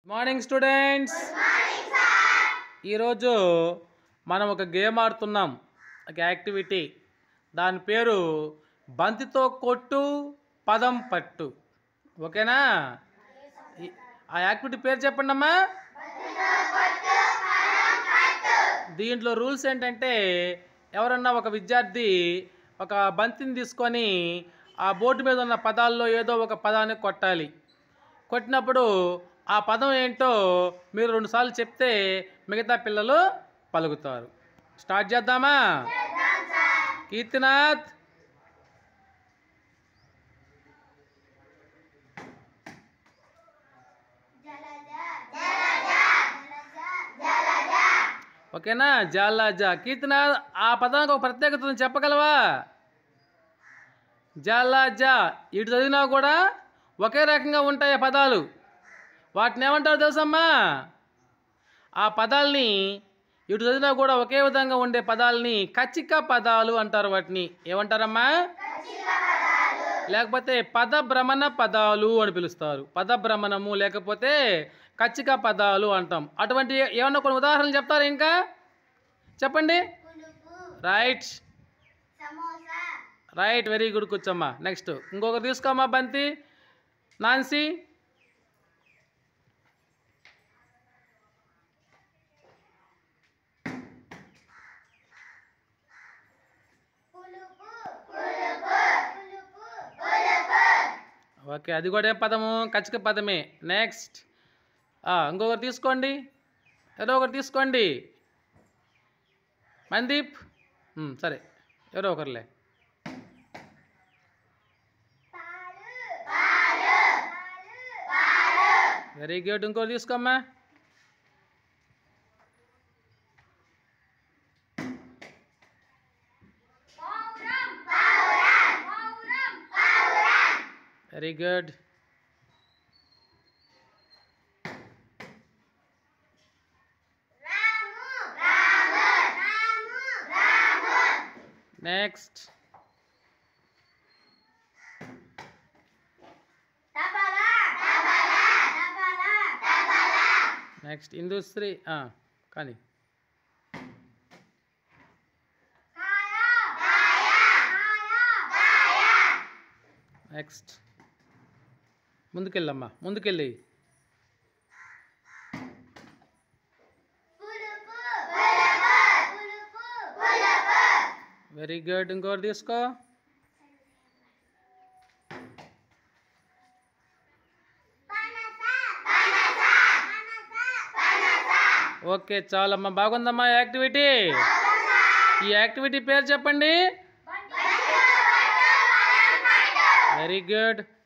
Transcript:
morning students ఈరోజు మనం ఒక గేమ్ ఆడుతున్నాం ఒక యాక్టివిటీ దాని పేరు బంతితో కొట్టు పదం పట్టు ఓకేనా ఈ- ఆ యాక్టివిటీ పేరు చెప్పండి అమ్మా దీంట్లో రూల్స్ ఏంటంటే ఎవరన్నా ఒక విద్యార్థి ఒక బంతిని తీసుకొని ఆ బోర్డు మీద ఉన్న పదాల్లో ఏదో ఒక పదాన్ని కొట్టాలి కొట్టినప్పుడు ఆ పదం ఏంటో మీరు రెండుసార్లు చెప్తే మిగతా పిల్లలు పలుకుతారు స్టార్ట్ చేద్దామా కీర్తినాథ్ ఓకేనా జాలాజా కీర్తినాథ్ ఆ పదానికి ఒక ప్రత్యేకత ఉంది, చెప్పగలవా జాలాజా ఇటు చదివినా కూడా ఒకే రకంగా ఉంటాయి ఆ పదాలు వాటిని ఏమంటారు తెలుసమ్మా ఆ పదాలని ఇటు చదివినా కూడా ఒకే విధంగా ఉండే పదాలని కచ్చిక పదాలు అంటారు వాటిని ఏమంటారమ్మా లేకపోతే పదభ్రమణ పదాలు అని పిలుస్తారు పదభ్రమణము లేకపోతే కచ్చిక పదాలు అంటాం అటువంటి ఏమన్నా కొన్ని ఉదాహరణలు చెప్తారా ఇంకా చెప్పండి రైట్ రైట్ వెరీ గుడ్ కూర్చోమ్మా నెక్స్ట్ ఇంకొకరు తీసుకోమ్మా బంతి నాన్సీ ఓకే అది కూడా ఏం పదము కచ్చిక పదమే నెక్స్ట్ ఇంకొకరు తీసుకోండి ఏదో ఒకటి తీసుకోండి మందీప్ ఉమ్, సరే ఎవరో ఒకరులే వెరీ గుడ్ ఇంకోటి తీసుకోమ్మా very good next next Indushri ఆ, కానీ నెక్స్ట్ ముందుకెళ్ళమ్మా ముందుకెళ్ళి వెరీ గుడ్ ఇంకోటి తీసుకో ఓకే చాలమ్మా బాగుందమ్మా యాక్టివిటీ ఈ యాక్టివిటీ పేరు చెప్పండి వెరీ గుడ్